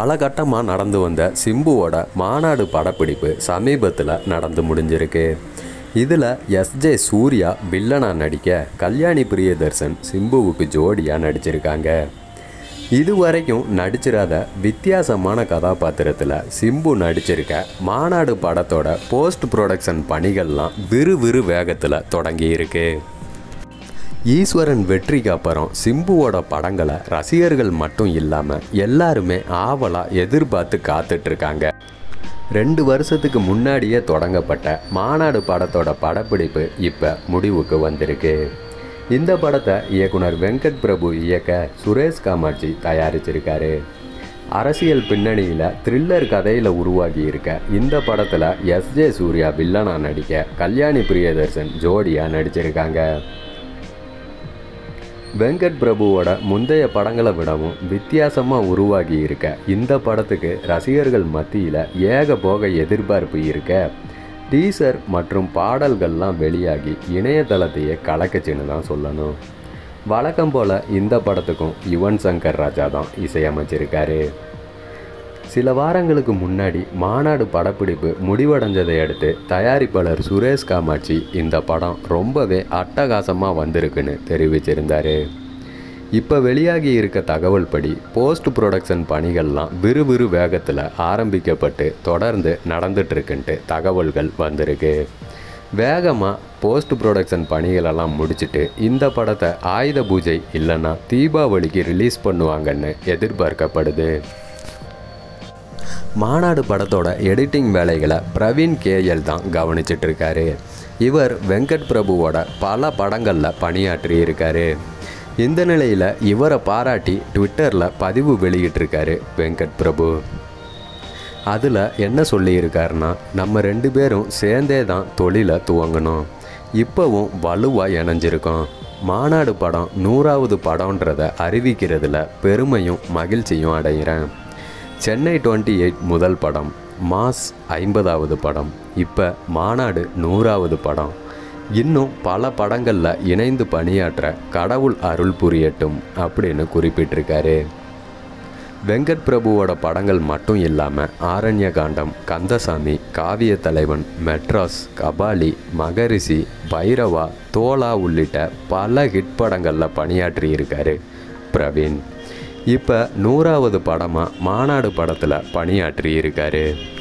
பல கட்டமாக நடந்து வந்த சிம்புவோட மாநாடு படப்பிடிப்பு சமீபத்தில் நடந்து முடிஞ்சிருக்கு இதில் எஸ்ஜே சூர்யா வில்லனா நடிக்க கல்யாணி பிரியதர்சன் சிம்புவுக்கு ஜோடியாக நடிச்சிருக்காங்க இதுவரைக்கும் நடிச்சிராத வித்தியாசமான கதாபாத்திரத்தில் சிம்பு நடிச்சிருக்க மாநாடு படத்தோட போஸ்ட் ப்ரொடக்ஷன் பணிகள்லாம் விறுவிறு வேகத்தில் தொடங்கி இருக்கு ஈஸ்வரன் வெற்றிக்கு அப்புறம் சிம்புவோட படங்களை ரசிகர்கள் மட்டும் இல்லாமல் எல்லாருமே ஆவலாக எதிர்பார்த்து காத்துட்ருக்காங்க ரெண்டு வருஷத்துக்கு முன்னாடியே தொடங்கப்பட்ட மாநாடு படத்தோட படப்பிடிப்பு இப்போ முடிவுக்கு வந்திருக்கு இந்த படத்தை இயக்குனர் வெங்கட் பிரபு இயக்க சுரேஷ் காமாட்சி தயாரிச்சிருக்காரு அரசியல் பின்னணியில் த்ரில்லர் கதையில் உருவாகி இருக்க இந்த படத்தில் எஸ்ஜே சூர்யா வில்லனா நடிக்க கல்யாணி பிரியதர்சன் ஜோடியாக நடிச்சிருக்காங்க வெங்கட் பிரபுவோட முந்தைய படங்களை விடவும் வித்தியாசமாக உருவாகி இருக்க இந்த படத்துக்கு ரசிகர்கள் மத்தியில் ஏக போக எதிர்பார்ப்பு இருக்க டீசர் மற்றும் பாடல்கள்லாம் வெளியாகி இணையதளத்தையே கலக்கச்சின்னு தான் சொல்லணும் வழக்கம் போல் இந்த படத்துக்கும் யுவன் சங்கர் ராஜா தான் இசையமைச்சிருக்காரு சில வாரங்களுக்கு முன்னாடி மாநாடு படப்பிடிப்பு முடிவடைஞ்சதை அடுத்து தயாரிப்பாளர் சுரேஷ் காமாட்சி இந்த படம் ரொம்பவே அட்டகாசமாக வந்திருக்குன்னு தெரிவிச்சிருந்தாரு இப்போ வெளியாகி இருக்க தகவல் படி போஸ்ட் ப்ரொடக்ஷன் பணிகள்லாம் விறுவிறு வேகத்தில் ஆரம்பிக்கப்பட்டு தொடர்ந்து நடந்துட்டுருக்குன்ட்டு தகவல்கள் வந்திருக்கு வேகமாக போஸ்ட் ப்ரொடக்ஷன் பணிகளெல்லாம் முடிச்சுட்டு இந்த படத்தை ஆயுத பூஜை இல்லைன்னா தீபாவளிக்கு ரிலீஸ் பண்ணுவாங்கன்னு எதிர்பார்க்கப்படுது மாநாடு படத்தோட எடிட்டிங் வேலைகளை பிரவீன் கேஎல் தான் கவனிச்சிட்டு இருக்காரு இவர் வெங்கட் பிரபுவோட பல படங்களில் பணியாற்றி இருக்காரு இந்த நிலையில் இவரை பாராட்டி ட்விட்டரில் பதிவு வெளியிட்டிருக்காரு வெங்கட் பிரபு அதில் என்ன சொல்லியிருக்காருன்னா நம்ம ரெண்டு பேரும் சேர்ந்தே தான் தொழிலை துவங்கணும் இப்போவும் வலுவாக இணைஞ்சிருக்கோம் மாநாடு படம் நூறாவது படம்ன்றதை அறிவிக்கிறதுல பெருமையும் மகிழ்ச்சியும் அடைகிறேன் சென்னை டுவெண்ட்டி எயிட் முதல் படம் மாஸ் ஐம்பதாவது படம் இப்போ மாநாடு நூறாவது படம் இன்னும் பல படங்களில் இணைந்து பணியாற்ற கடவுள் அருள் புரியட்டும் அப்படின்னு குறிப்பிட்டிருக்காரு வெங்கட் பிரபுவோட படங்கள் மட்டும் இல்லாமல் ஆரண்ய காண்டம் கந்தசாமி காவிய தலைவன் மெட்ராஸ் கபாலி மகரிஷி பைரவா தோலா உள்ளிட்ட பல ஹிட் படங்களில் பணியாற்றி இருக்காரு பிரவீன் இப்போ நூறாவது படமாக மாநாடு படத்தில் பணியாற்றி இருக்காரு